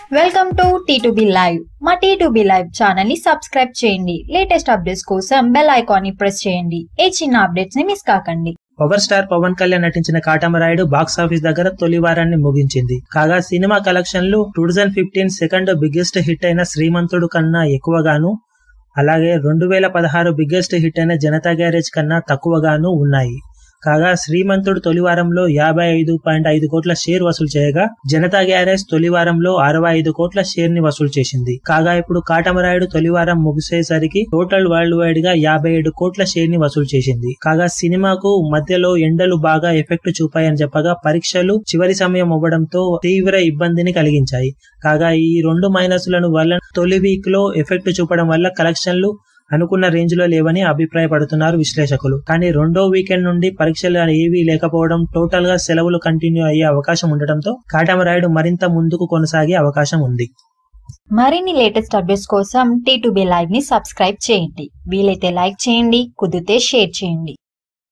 welcome to T live మా T live channel ని subscribe చేయండి లేటెస్ట్ అప్డేట్స్ కోసం బెల్ ఐకాన్ ని ప్రెస్ చేయండి ఏ చిన్న అప్డేట్స్ ని మిస్ కాకండి పవర్ స్టార్ పవన్ కళ్యాణ్ నటించిన కాటమరాయుడు బాక్స్ ఆఫీస్ దగ్గర తొలి వారాన్ని ముగించింది కాగా సినిమా కలెక్షన్లు two thousand fifteen second biggest hit అయిన శ్రీమంతుడు కన్నా ఎక్కువగాను అలాగే రెండు వేల పదహారు బిగ్గెస్ట్ హిట్ అయిన జనతా గ్యారేజ్ కన్నా తక్కువగాను ఉన్నాయి కాగా శ్రీమంతుడు తొలి వారంలో యాభై ఐదు పాయింట్ ఐదు కోట్ల షేర్ వసూలు చేయగా జనతా గ్యారేజ్ తొలి వారంలో అరవై ఐదు కోట్ల షేర్ ని వసూలు చేసింది కాగా ఇప్పుడు కాటమరాయుడు తొలి వారం ముగిసేసరికి టోటల్ వరల్డ్ వైడ్ గా యాభై ఏడు కోట్ల షేర్ ని వసూలు చేసింది కాగా సినిమాకు మధ్యలో ఎండలు బాగా ఎఫెక్ట్ చూపాయని చెప్పగా పరీక్షలు చివరి సమయం అవ్వడంతో తీవ్ర ఇబ్బందిని కలిగించాయి కాగా ఈ రెండు మైనస్లను వల్ల తొలి వీక్ లో ఎఫెక్ట్ చూపడం వల్ల కలెక్షన్లు అనుకున్న రేంజ్ లో లేవని అభిప్రాయపడుతున్నారు విశ్లేషకులు కానీ రెండో వీకెండ్ నుండి పరీక్షలు ఏవీ లేకపోవడం టోటల్ గా సెలవులు కంటిన్యూ అయ్యే అవకాశం ఉండటంతో కాటమరాయుడు మరింత ముందుకు కొనసాగే అవకాశం ఉంది మరిన్ని లేటెస్ట్ అప్డేట్స్ కోసం టీ లైవ్ ని సబ్స్క్రైబ్ చేయండి వీలైతే లైక్ చేయండి కుదిరితే షేర్ చేయండి